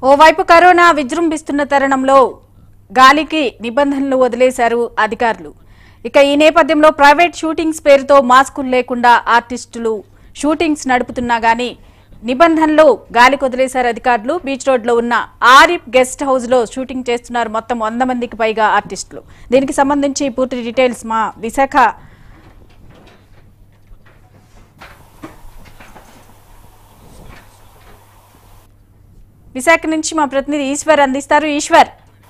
ఓవైపు కరోనా విజృంభిస్తున్న తరుణంలో గాలికి నిబంధనలు వదిలేశారు అధికారులు ఇక ఈ నేపథ్యంలో ప్రైవేట్ షూటింగ్స్ పేరుతో మాస్కులు లేకుండా ఆర్టిస్టులు షూటింగ్స్ నడుపుతున్నా గానీ నిబంధనలు గాలికి వదిలేశారు అధికారులు బీచ్ రోడ్లో ఉన్న ఆరిఫ్ గెస్ట్ హౌస్ లో షూటింగ్ చేస్తున్నారు మొత్తం వంద మందికి పైగా ఆర్టిస్టులు దీనికి సంబంధించి పూర్తి డీటెయిల్స్ మా విశాఖ విశాఖ నుంచి మా ప్రతినిధి ఈశ్వర్ అందిస్తారు ఈశ్వర్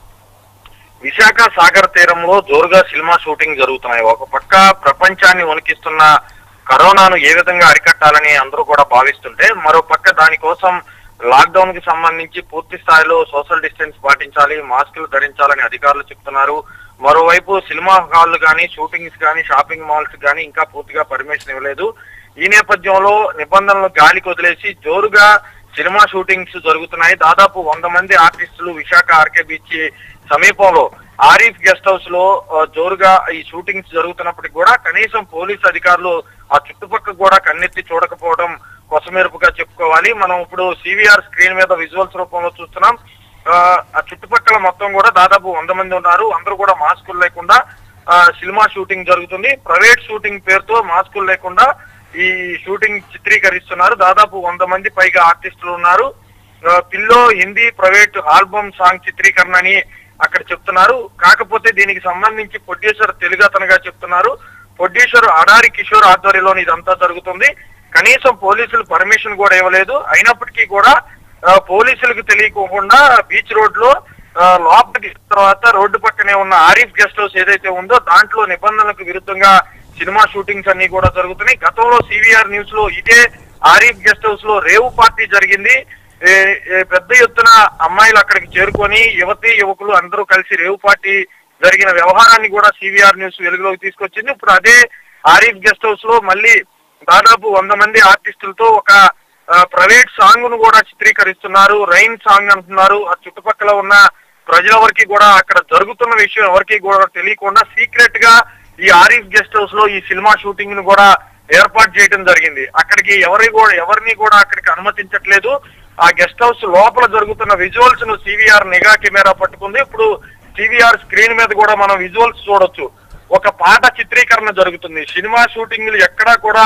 విశాఖ సాగర్ తీరంలో జోరుగా సినిమా షూటింగ్ జరుగుతున్నాయి ఒక పక్క ప్రపంచాన్ని వణికిస్తున్న కరోనాను ఏ విధంగా అరికట్టాలని అందరూ కూడా భావిస్తుంటే మరో పక్క దానికోసం లాక్డౌన్ కి సంబంధించి పూర్తి స్థాయిలో సోషల్ డిస్టెన్స్ పాటించాలి మాస్కులు ధరించాలని అధికారులు చెప్తున్నారు మరోవైపు సినిమా హాల్ గానీ షూటింగ్స్ గానీ షాపింగ్ మాల్స్ గానీ ఇంకా పూర్తిగా పర్మిషన్ ఇవ్వలేదు ఈ నేపథ్యంలో నిబంధనలు గాలికి వదిలేసి జోరుగా సినిమా షూటింగ్స్ జరుగుతున్నాయి దాదాపు వంద మంది ఆర్టిస్టులు విశాఖ ఆర్కే బీచ్ సమీపంలో ఆరిఫ్ గెస్ట్ హౌస్ లో ఆ, జోరుగా ఈ షూటింగ్స్ జరుగుతున్నప్పటికీ కూడా కనీసం పోలీస్ అధికారులు ఆ చుట్టుపక్కల కూడా కన్నెత్తి చూడకపోవడం కొసమెరుపుగా చెప్పుకోవాలి మనం ఇప్పుడు సివిఆర్ స్క్రీన్ మీద విజువల్స్ రూపంలో చూస్తున్నాం ఆ, ఆ చుట్టుపక్కల మొత్తం కూడా దాదాపు వంద మంది ఉన్నారు అందరూ కూడా మాస్కులు లేకుండా ఆ, సినిమా షూటింగ్ జరుగుతుంది ప్రైవేట్ షూటింగ్ పేరుతో మాస్కులు లేకుండా ఈ షూటింగ్ చిత్రీకరిస్తున్నారు దాదాపు వంద మంది పైగా ఆర్టిస్టులు ఉన్నారు ఆ, పిల్లో హిందీ ప్రైవేట్ ఆల్బమ్ సాంగ్ చిత్రీకరణ అని అక్కడ చెప్తున్నారు కాకపోతే దీనికి సంబంధించి ప్రొడ్యూసర్ తెలుగు అతనుగా చెప్తున్నారు ప్రొడ్యూసర్ అడారి కిషోర్ ఆధ్వర్యంలో ఇదంతా జరుగుతుంది కనీసం పోలీసులు పర్మిషన్ కూడా ఇవ్వలేదు అయినప్పటికీ కూడా ఆ, పోలీసులకు తెలియకోకుండా బీచ్ రోడ్ లో ఆ, లోపలికి తర్వాత రోడ్డు పక్కనే ఉన్న ఆరిఫ్ గెస్ట్ హౌస్ ఏదైతే ఉందో దాంట్లో నిబంధనలకు విరుద్ధంగా సినిమా షూటింగ్స్ అన్ని కూడా జరుగుతున్నాయి గతంలో సివిఆర్ న్యూస్ లో ఇదే ఆరిఫ్ గెస్ట్ హౌస్ లో రేవు పార్టీ జరిగింది ఏ- ఏ పెద్ద ఎత్తున అమ్మాయిలు అక్కడికి చేరుకొని యువతి యువకులు అందరూ కలిసి రేవు పార్టీ జరిగిన వ్యవహారాన్ని కూడా సివిఆర్ న్యూస్ వెలుగులోకి తీసుకొచ్చింది ఇప్పుడు అదే ఆరిఫ్ గెస్ట్ హౌస్ లో మళ్ళీ దాదాపు వంద మంది ఆర్టిస్టులతో ఒక ఆ, ప్రైవేట్ సాంగ్ ను కూడా చిత్రీకరిస్తున్నారు రైన్ సాంగ్ అంటున్నారు ఆ చుట్టుపక్కల ఉన్న ప్రజల వరకు కూడా అక్కడ జరుగుతున్న విషయం ఎవరికి కూడా తెలియకుండా సీక్రెట్ గా ఈ ఆరిఫ్ గెస్ట్ హౌస్ లో ఈ సినిమా షూటింగ్ ను కూడా ఏర్పాటు చేయడం జరిగింది అక్కడికి ఎవరి కూడా ఎవరిని కూడా అక్కడికి అనుమతించట్లేదు ఆ గెస్ట్ హౌస్ లోపల జరుగుతున్న విజువల్స్ ను సివిఆర్ నిఘా కెమెరా పట్టుకుంది ఇప్పుడు సివిఆర్ స్క్రీన్ మీద కూడా మనం విజువల్స్ చూడొచ్చు ఒక పాట చిత్రీకరణ జరుగుతుంది సినిమా షూటింగ్లు ఎక్కడా కూడా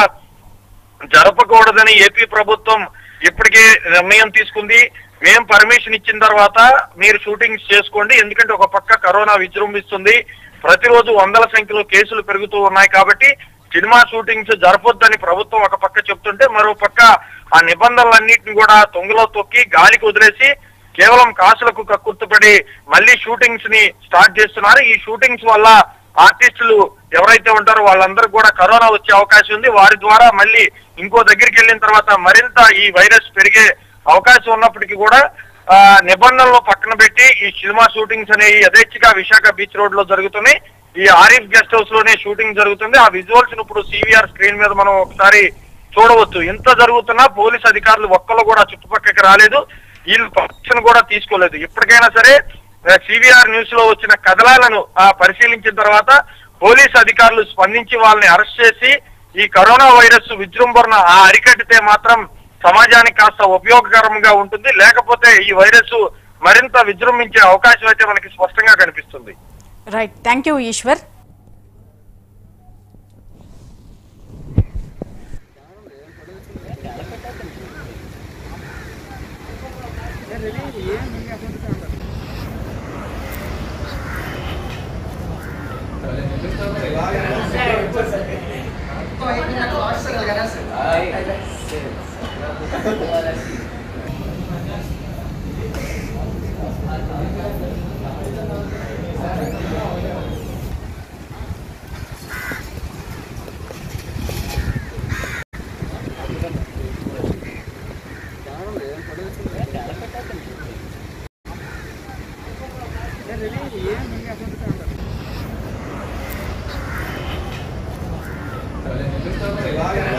జరపకూడదని ఏపీ ప్రభుత్వం ఇప్పటికే నిర్ణయం తీసుకుంది మేం పర్మిషన్ ఇచ్చిన తర్వాత మీరు షూటింగ్స్ చేసుకోండి ఎందుకంటే ఒక పక్క కరోనా విజృంభిస్తుంది ప్రతిరోజు వందల సంఖ్యలో కేసులు పెరుగుతూ ఉన్నాయి కాబట్టి సినిమా షూటింగ్స్ జరపొద్దని ప్రభుత్వం ఒక పక్క చెప్తుంటే మరో పక్క ఆ నిబంధనలన్నింటిని కూడా తొంగలో తొక్కి గాలికి వదిలేసి కేవలం కాసులకు కక్కుర్తుపడి మళ్ళీ షూటింగ్స్ ని స్టార్ట్ చేస్తున్నారు ఈ షూటింగ్స్ వల్ల ఆర్టిస్టులు ఎవరైతే ఉంటారో వాళ్ళందరూ కూడా కరోనా వచ్చే అవకాశం ఉంది వారి ద్వారా మళ్ళీ ఇంకో దగ్గరికి వెళ్ళిన తర్వాత మరింత ఈ వైరస్ పెరిగే అవకాశం ఉన్నప్పటికీ కూడా ఆ, నిబంధనలు పక్కన పెట్టి ఈ సినిమా షూటింగ్స్ అనేవి యథేచ్ఛగా విశాఖ బీచ్ రోడ్ లో జరుగుతున్నాయి ఈ ఆరిఫ్ గెస్ట్ హౌస్ లోనే షూటింగ్ జరుగుతుంది ఆ విజువల్స్ ఇప్పుడు సివిఆర్ స్క్రీన్ మీద మనం ఒకసారి చూడవచ్చు ఇంత జరుగుతున్నా పోలీస్ అధికారులు ఒక్కరు కూడా చుట్టుపక్కకి రాలేదు వీళ్ళు పర్మిషన్ కూడా తీసుకోలేదు ఇప్పటికైనా సరే సివిఆర్ న్యూస్ లో వచ్చిన కథనాలను ఆ, పరిశీలించిన తర్వాత పోలీస్ అధికారులు స్పందించి వాళ్ళని అరెస్ట్ చేసి ఈ కరోనా వైరస్ విజృంభణ ఆ అరికట్టితే మాత్రం సమాజానికి కాస్త ఉపయోగకరంగా ఉంటుంది లేకపోతే ఈ వైరస్ మరింత విజృంభించే అవకాశం అయితే మనకి స్పష్టంగా కనిపిస్తుంది right thank you Eshwar Gracias.